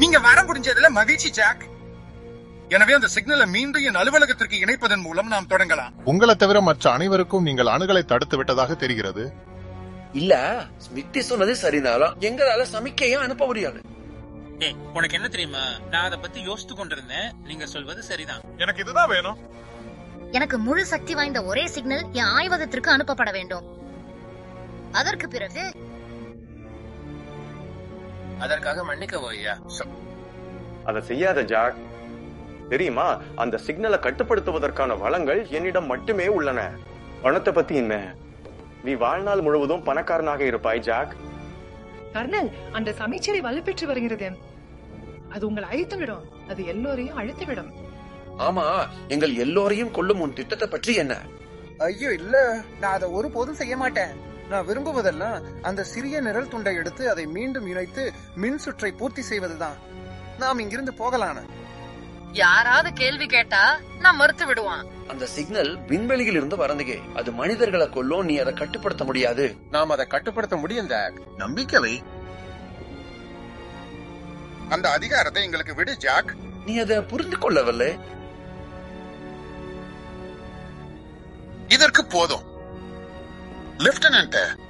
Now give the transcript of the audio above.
நீங்க வர முடிஞ்சதுல மகிழ்ச்சி ஜாக் எனவே அந்த சிக்னலை மீண்டும் என் அலுவலகத்திற்கு இணைப்பதன் மூலம் நாம் தொடங்கலாம் உங்களை தவிர மற்ற அனைவருக்கும் நீங்கள் அணுகலை தடுத்து விட்டதாக தெரிகிறது இல்ல ஸ்மித்தி சொன்னது சரினாலும் எங்களால சமிக்கையும் அனுப்ப முடியாது ஏய் உனக்கு என்ன தெரியுமா நான் அதை பத்தி யோசித்து கொண்டிருந்தேன் நீங்க சொல்வது சரிதான் எனக்கு இதுதான் வேணும் எனக்கு முழு சக்தி வாய்ந்த ஒரே சிக்னல் என் ஆய்வகத்திற்கு அனுப்பப்பட வேண்டும் அதற்கு பிறகு அதற்காக மன்னிக்கவும் ஐயா அதை செய்யாத ஜாக் தெரியுமா அந்த சிக்னலை கட்டுப்படுத்துவதற்கான வளங்கள் என்னிடம் மட்டுமே உள்ளன பணத்தை பத்தி என்ன நீ வாழ்நாள் முழுவதும் பணக்காரனாக இருப்பாய் ஜாக் கர்னல் அந்த சமைச்சரை வலுப்பெற்று வருகிறது அது உங்களை அழித்து விடும் அது எல்லோரையும் அழித்து விடும் ஆமா எங்கள் எல்லோரையும் கொல்லும் உன் திட்டத்தை பற்றி என்ன ஐயோ இல்ல நான் அதை ஒருபோதும் செய்ய மாட்டேன் நான் விரும்புவதெல்லாம் அந்த சிறிய நிழல் துண்டை எடுத்து அதை மீண்டும் இணைத்து மின் சுற்றை பூர்த்தி செய்வதுதான் நாம் இங்கிருந்து போகலான யாராவது கேள்வி கேட்டா நான் மறுத்து விடுவான் அந்த சிக்னல் விண்வெளியில் இருந்து வரந்துகே அது மனிதர்களை கொல்லும் நீ அதை கட்டுப்படுத்த முடியாது நாம் அதை கட்டுப்படுத்த முடியும் ஜாக் நம்பிக்கை வை. அந்த அதிகாரத்தை எங்களுக்கு விடு ஜாக் நீ அதை புரிந்து கொள்ளவில்லை இதற்கு போதும் லெப்டினன்ட்